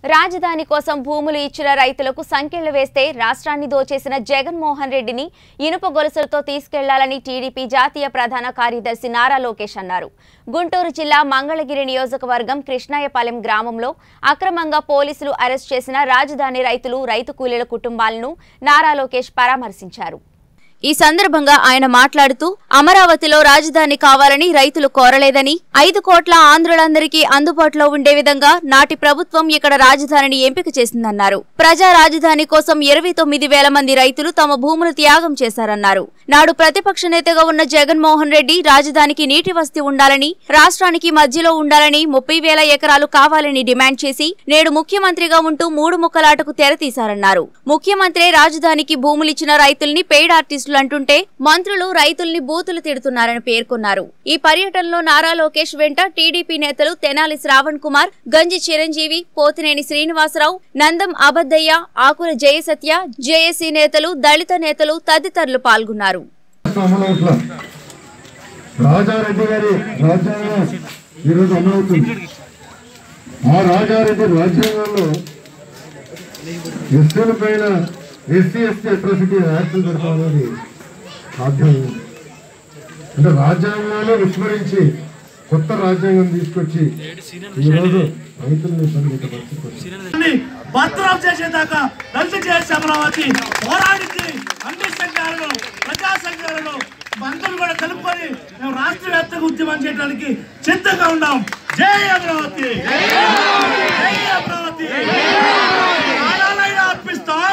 రాజధాని కోసం భూములు ఇచ్చిన రైతులకు సంఖ్యలు వేస్తే రాష్ట్రాన్ని దోచేసిన జగన్మోహన్ రెడ్డిని ఇనుప గొలుసులతో తీసుకెళ్లాలని టీడీపీ జాతీయ ప్రధాన కార్యదర్శి నారా లోకేష్ అన్నారు గుంటూరు జిల్లా మంగళగిరి నియోజకవర్గం కృష్ణాయపాలెం గ్రామంలో అక్రమంగా పోలీసులు అరెస్ట్ చేసిన రాజధాని రైతులు రైతు కూలీల కుటుంబాలను నారా లోకేష్ పరామర్శించారు ఈ సందర్భంగా ఆయన మాట్లాడుతూ అమరావతిలో రాజధాని కావాలని రైతులు కోరలేదని ఐదు కోట్ల ఆంధ్రులందరికీ అందుబాటులో ఉండే విధంగా నాటి ప్రభుత్వం ఇక్కడ రాజధానిని ఎంపిక చేసిందన్నారు ప్రజా రాజధాని కోసం ఇరవై తొమ్మిది వేల మంది రైతులు తమ భూములు త్యాగం చేశారన్నారు నాడు ప్రతిపక్ష నేతగా ఉన్న జగన్మోహన్ రెడ్డి రాజధానికి నీటి వసతి ఉండాలని రాష్ట్రానికి మధ్యలో ఉండాలని ముప్పై వేల ఎకరాలు కావాలని డిమాండ్ చేసి నేడు ముఖ్యమంత్రిగా ఉంటూ మూడు ముక్కలాటకు తెరతీశారన్నారు ముఖ్యమంత్రి రాజధానికి భూములిచ్చిన రైతుల్ని పెయిడ్ ఆర్టిస్టులు అంటుంటే మంత్రులు రైతుల్ని బూతులు తిడుతున్నారని పేర్కొన్నారు ఈ పర్యటనలో నారా లోకేష్ వెంట టీడీపీ నేతలు తెనాలి శ్రావణ్ కుమార్ గంజి చిరంజీవి పోతినేని శ్రీనివాసరావు నందం అబద్దయ్య ఆకుల జయసత్య జేఏసీ నేతలు దళిత నేతలు తదితరులు పాల్గొన్నారు అమలవుట్ల రాజారెడ్డి గారి రాజ్యాంగం ఈరోజు అమలవుతుంది ఆ రాజారెడ్డి రాజ్యాంగంలో ఎస్సీల పైన ఎస్సీ ఎస్టీ అట్రాసిటీ యాక్ట్ జరపాలనేది సాధ్యం అంటే రాజ్యాంగాన్ని విస్మరించి కొత్త రాజ్యాంగం తీసుకొచ్చి ఈరోజు రైతులను ఇబ్బంది పెట్టే పరిస్థితి వచ్చింది. అన్ని భర్తరావు చేసేదాకా రద్దు చేసి అమరావతి పోరాడించి అన్ని సంఘాలను ప్రజా సంఘాలను అందరూ కూడా కలుపుకొని మేము రాష్ట్ర వ్యాప్తంగా ఉద్యమం చేయడానికి సిద్ధంగా ఉన్నాం జై అమరావతి జై అమరావతి ప్రాణాలైనా అర్పిస్తాం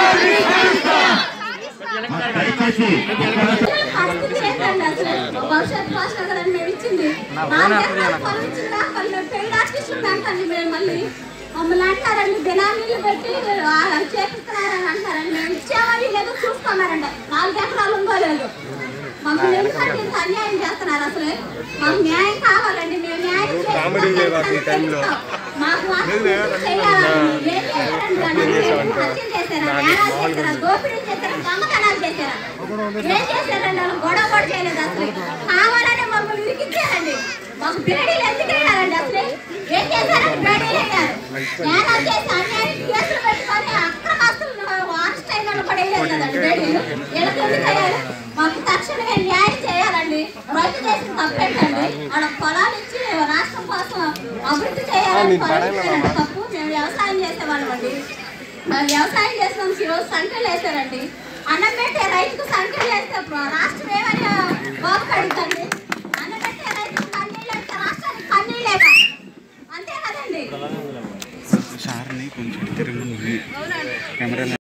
పరిస్థితి ఏంటండి అసలు భవిష్యత్ భాష కదండి మేము ఇచ్చింది నాలుగేళ్ళు పొలం ఇచ్చిందా వాళ్ళు పెయిడ్ ఆర్టిస్టులు అంటండి మేము మళ్ళీ మమ్మల్ని అంటారండి బినామీలు పెట్టి ఆ, చేపిస్తున్నారని అంటారండి మేము ఇచ్చామని లేదో చూస్తున్నారండి నాలుగు ఎకరాలు ఉందో లేదు మమ్మల్ని ఎందుకంటే ఇంత అన్యాయం చేస్తున్నారు అసలు మాకు న్యాయం కావాలండి మేము న్యాయం చేస్తాం. మాకు వాస్తవం చేయాలండి ఏం చేశారండి వాళ్ళు? హత్య చేశారా నేరాలు చేశారా దోపిడీ చేశారా దొంగతనాలు చేశారా ఏం చేశారండి వాళ్ళు గొడవ కూడా చేయలేదు అసలు కావాలని మమ్మల్ని ఇరికించారండి మాకు బేడీలు ఎందుకు వేయాలండి అసలు ఏం చేశారని బేడీలు వేయారు నేరాలు చేసి అన్యాయం కేసులు పెట్టుకొని అక్రమాస్తులు అరెస్ట్ అయిన వాళ్ళు కూడా వేయలేదు కదండి బేడీలు వీళ్ళకి ఎందుకు వేయాలి మాకు తక్షణమే న్యాయం చేయాలండి రైతు చేసిన తప్పేంటండి వాళ్ళ పొలాలు ఇచ్చి రాష్ట్రం కోసం అభివృద్ధి చేయాలని పరిస్థితి తప్పు మేము వ్యవసాయం చేసేవాళ్ళం అండి మేము వ్యవసాయం చేసినాం ఈరోజు సంఖ్యలు వేశారండి అన్నం పెట్టే రైతుకు సంఖ్యలు వేస్తే రాష్ట్రం ఏమని బాబు కడుగుతుంది అన్నం పెట్టే రైతుకు కన్నీళ్ళు వేస్తే రాష్ట్రానికి కన్నీళ్ళేక అంతే కదండి సార్ని కొంచెం తిరుగు కెమెరా